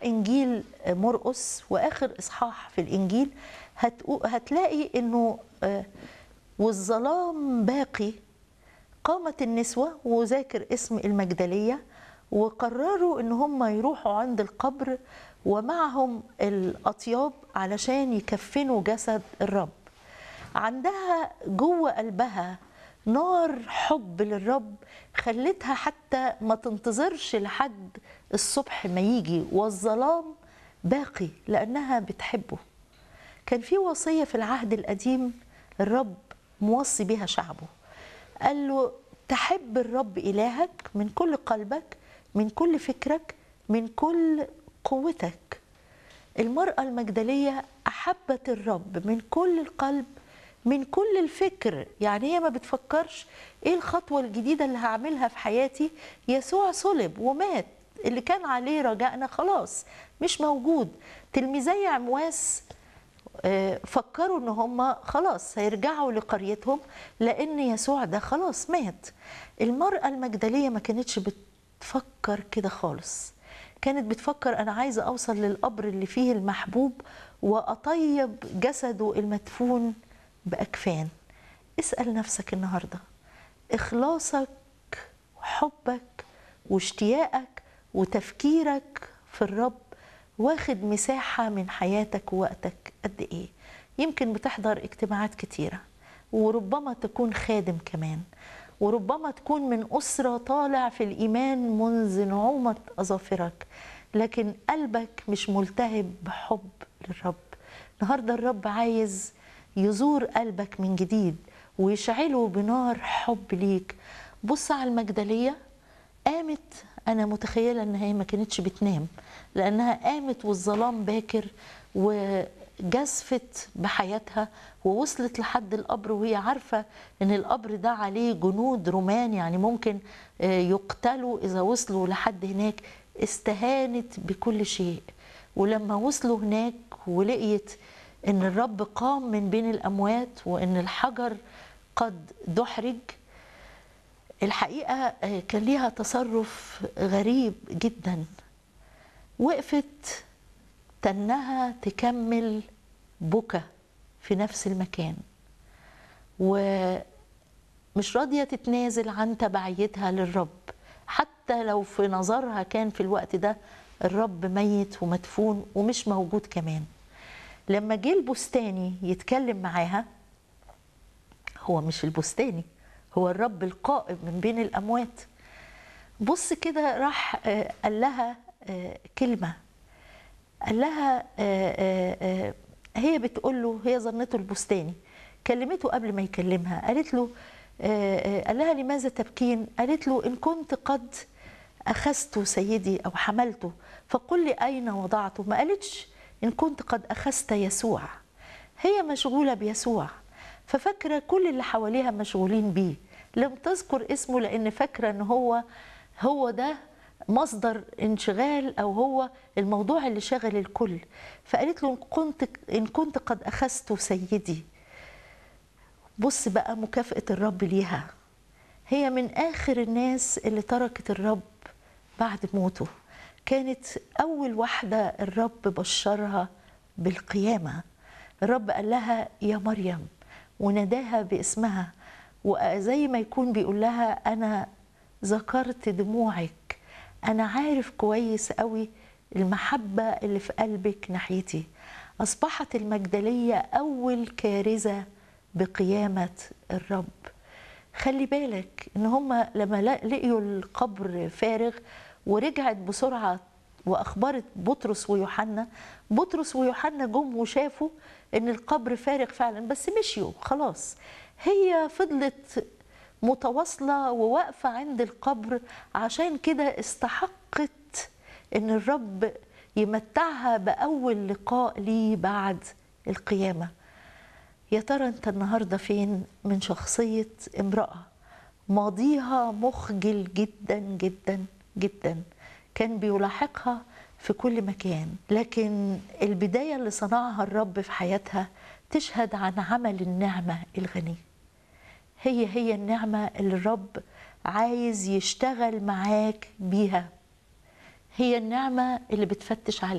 انجيل مرقس واخر اصحاح في الانجيل هتقو- هتلاقي انه آه، والظلام باقي قامت النسوة وذاكر اسم المجدلية وقرروا ان هم يروحوا عند القبر ومعهم الاطياب علشان يكفنوا جسد الرب عندها جوه قلبها نار حب للرب خلتها حتى ما تنتظرش لحد الصبح ما يجي والظلام باقي لانها بتحبه كان في وصيه في العهد القديم الرب موصي بها شعبه قال له تحب الرب إلهك من كل قلبك من كل فكرك من كل قوتك المرأة المجدلية أحبت الرب من كل القلب من كل الفكر يعني هي ما بتفكرش ايه الخطوة الجديدة اللي هعملها في حياتي يسوع صلب ومات اللي كان عليه رجائنا خلاص مش موجود تلميذي عمواس آه، فكروا ان هم خلاص هيرجعوا لقريتهم لان يسوع ده خلاص مات المرأة المجدلية ما كانتش بتفكر كده خالص كانت بتفكر انا عايزة اوصل للقبر اللي فيه المحبوب واطيب جسده المدفون باكفان اسأل نفسك النهاردة اخلاصك وحبك واشتياقك وتفكيرك في الرب واخد مساحة من حياتك ووقتك قد إيه يمكن بتحضر اجتماعات كتيرة وربما تكون خادم كمان وربما تكون من أسرة طالع في الإيمان منذ نعومة أظافرك لكن قلبك مش ملتهب بحب للرب النهاردة الرب عايز يزور قلبك من جديد ويشعله بنار حب ليك بص على المجدلية قامت انا متخيله ان هي ما كانتش بتنام لانها قامت والظلام باكر وجزفت بحياتها ووصلت لحد القبر وهي عارفه ان القبر ده عليه جنود رومان يعني ممكن آه، يقتلوا اذا وصلوا لحد هناك استهانت بكل شيء ولما وصلوا هناك ولقيت ان الرب قام من بين الاموات وان الحجر قد دحرج الحقيقة آه، كان ليها تصرف غريب جدا وقفت تنها تكمل بكى في نفس المكان ومش راضية تتنازل عن تبعيتها للرب حتى لو في نظرها كان في الوقت ده الرب ميت ومدفون ومش موجود كمان لما جه البستاني يتكلم معاها هو مش البستاني هو الرب القائم من بين الأموات بص كده راح آه، قال لها آه، كلمة قال لها آه، آه، آه، هي بتقول له هي ظنته البستاني كلمته قبل ما يكلمها قالت له آه، آه، قال لها لماذا تبكين قالت له إن كنت قد أخذت سيدي أو حملته فقل لي أين وضعته ما قالتش إن كنت قد أخذت يسوع هي مشغولة بيسوع ففاكرة كل اللي حواليها مشغولين بيه لم تذكر اسمه لأن فاكرة إن هو هو ده مصدر انشغال أو هو الموضوع اللي شاغل الكل فقالت له إن كنت إن كنت قد أخذت سيدي بص بقى مكافأة الرب ليها هي من آخر الناس اللي تركت الرب بعد موته كانت أول واحدة الرب بشرها بالقيامة الرب قال لها يا مريم وناداها باسمها وزي ما يكون بيقول لها أنا ذكرت دموعك أنا عارف كويس قوي المحبة اللي في قلبك ناحيتي أصبحت المجدلية أول كارثة بقيامة الرب خلي بالك ان هم لما لا- لقيوا القبر فارغ ورجعت بسرعه واخبرت بطرس ويوحنا بطرس ويوحنا جم وشافوا ان القبر فارغ فعلا بس مشيوا خلاص هي فضلت متواصله وواقفه عند القبر عشان كده استحقت ان الرب يمتعها باول لقاء ليه بعد القيامه يا ترى انت النهارده فين من شخصيه امراه ماضيها مخجل جدا جدا جدا كان بيلاحقها في كل مكان لكن البدايه اللي صنعها الرب في حياتها تشهد عن عمل النعمه الغني هي هي النعمه اللي الرب عايز يشتغل معاك بيها هي النعمه اللي بتفتش عليك